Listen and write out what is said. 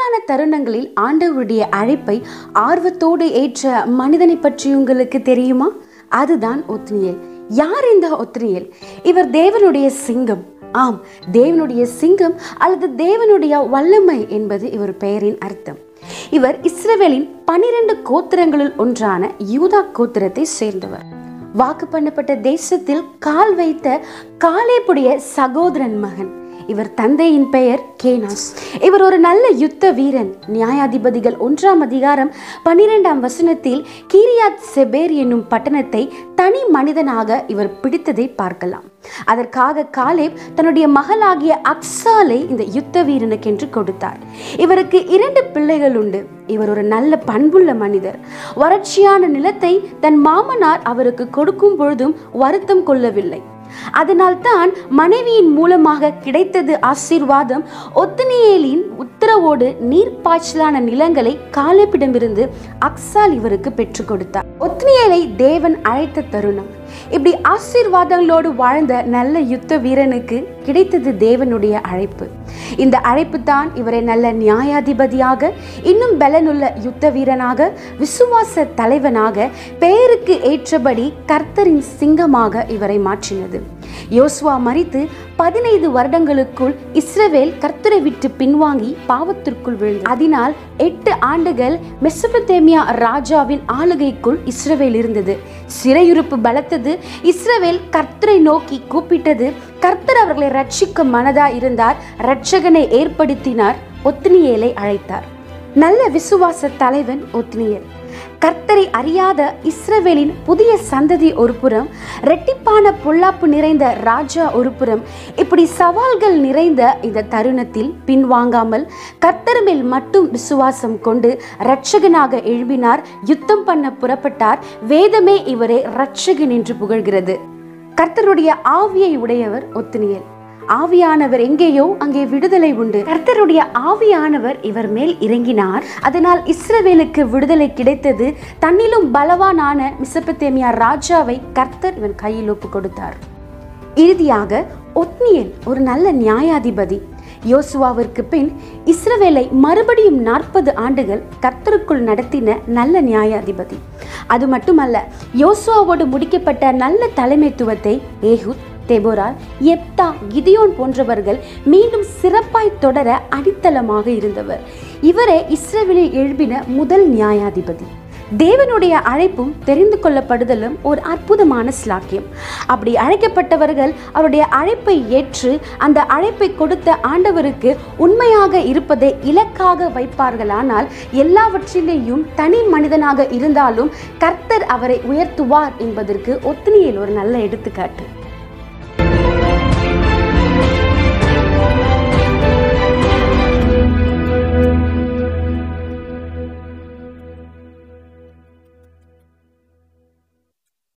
சவாலான தருணங்களில் ஆண்டவருடைய அழைப்பை ஆர்வத்தோடு ஏற்ற மனிதனை பற்றி உங்களுக்கு தெரியுமா அதுதான் ஒத்னியேல் யார் இந்த ஒத்னியேல் இவர் தேவனுடைய சிங்கம் ஆம் தேவனுடைய சிங்கம் அல்லது தேவனுடைய வல்லமை என்பது இவர் பெயரின் அர்த்தம் இவர் இஸ்ரவேலின் பனிரெண்டு கோத்திரங்களில் ஒன்றான யூதா கோத்திரத்தை சேர்ந்தவர் வாக்கு பண்ணப்பட்ட தேசத்தில் கால் வைத்த காலேப்புடைய சகோதரன் மகன் இவர் தந்தையின் பெயர் கேனாஸ் இவர் ஒரு நல்ல யுத்த வீரன் நியாயாதிபதிகள் ஒன்றாம் அதிகாரம் பன்னிரெண்டாம் வசனத்தில் கீரியாத் செபேர் என்னும் பட்டணத்தை தனி மனிதனாக இவர் பிடித்ததை பார்க்கலாம் அதற்காக காலேப் தன்னுடைய மகளாகிய அக்சாலை இந்த யுத்த வீரனுக்கென்று கொடுத்தார் இவருக்கு இரண்டு பிள்ளைகள் உண்டு இவர் ஒரு நல்ல பண்புள்ள மனிதர் வறட்சியான நிலத்தை தன் மாமனார் அவருக்கு கொடுக்கும் பொழுதும் வருத்தம் கொள்ளவில்லை அதனால்தான் மனைவியின் மூலமாக கிடைத்தது ஆசீர்வாதம் ஒத்தனியேலின் உத்தரவோடு நீர்ப்பாய்ச்சலான நிலங்களை காலேப்பிடமிருந்து அக்சால் இவருக்கு பெற்றுக் கொடுத்தார் ஒத்னியேலை தேவன் அழைத்த தருணம் இப்படி ஆசீர்வாதங்களோடு வாழ்ந்த நல்ல யுத்த வீரனுக்கு கிடைத்தது தேவனுடைய அழைப்பு இந்த அழைப்பு தான் இவரை நல்ல நியாயாதிபதியாக இன்னும் பலனுள்ள யுத்த வீரனாக விசுவாச தலைவனாக பெயருக்கு ஏற்றபடி கர்த்தரின் சிங்கமாக இவரை மாற்றினது யோசுவா மறித்து பதினைந்து வருடங்களுக்குள் இஸ்ரவேல் கர்த்தரை விட்டு பின்வாங்கி பாவத்திற்குள் விழுந்தது அதனால் எட்டு ஆண்டுகள் மெசபத்தேமியா ராஜாவின் ஆளுகைக்குள் இஸ்ரவேல் இருந்தது சிறையுறுப்பு பலத்தது இஸ்ரவேல் கர்த்தரை நோக்கி கூப்பிட்டது கர்த்தர் அவர்களை ரட்சிக்க மனதா இருந்தார் இரட்சகனை ஏற்படுத்தினார் ஒத்னியேலை அழைத்தார் நல்ல விசுவாச தலைவன் ஒத்னியேல் கர்த்தரை அறியாத இஸ்ரவேலின் புதிய சந்ததி ஒரு புறம் ரெட்டிப்பான பொல்லாப்பு நிறைந்த ராஜா ஒரு புறம் இப்படி சவால்கள் நிறைந்த இந்த தருணத்தில் பின்வாங்காமல் கர்த்தர் மேல் மட்டும் விசுவாசம் கொண்டு இரட்சகனாக எழும்பினார் யுத்தம் பண்ண புறப்பட்டார் வேதமே இவரை இரட்சகன் என்று புகழ்கிறது கர்த்தருடைய ஆவியை உடையவர் ஒத்துனியல் ஆவியானவர் எங்கேயோ அங்கே விடுதலை உண்டு கர்த்தருடைய ஆவியானவர் இவர் மேல் இறங்கினார் அதனால் இஸ்ரவேலுக்கு விடுதலை கிடைத்தது தன்னிலும் பலவானான மிசப்பத்தேமியா ராஜாவை கர்த்தர் இவன் கையில் ஒப்பு கொடுத்தார் இறுதியாக ஒத்னியல் ஒரு நல்ல நியாயாதிபதி யோசுவாவிற்கு பின் இஸ்ரவேலை மறுபடியும் நாற்பது ஆண்டுகள் கர்த்தருக்குள் நடத்தின நல்ல நியாயாதிபதி அது மட்டுமல்ல யோசுவாவோடு முடிக்கப்பட்ட நல்ல தலைமைத்துவத்தை ஏகுத் தெபோரால் எப்தா கிதியோன் போன்றவர்கள் மீண்டும் சிறப்பாய் தொடர அடித்தளமாக இருந்தவர் இவரே இஸ்ரேலில் எழுப்பின முதல் நியாயாதிபதி தேவனுடைய அழைப்பும் தெரிந்து கொள்ளப்படுதலும் ஒரு அற்புதமான ஸ்லாக்கியம் அப்படி அழைக்கப்பட்டவர்கள் அவருடைய அழைப்பை ஏற்று அந்த அழைப்பை கொடுத்த ஆண்டவருக்கு உண்மையாக இருப்பதை இலக்காக வைப்பார்களானால் எல்லாவற்றிலேயும் தனி மனிதனாக இருந்தாலும் கர்த்தர் அவரை உயர்த்துவார் என்பதற்கு ஒத்தினியில் ஒரு நல்ல எடுத்துக்காட்டு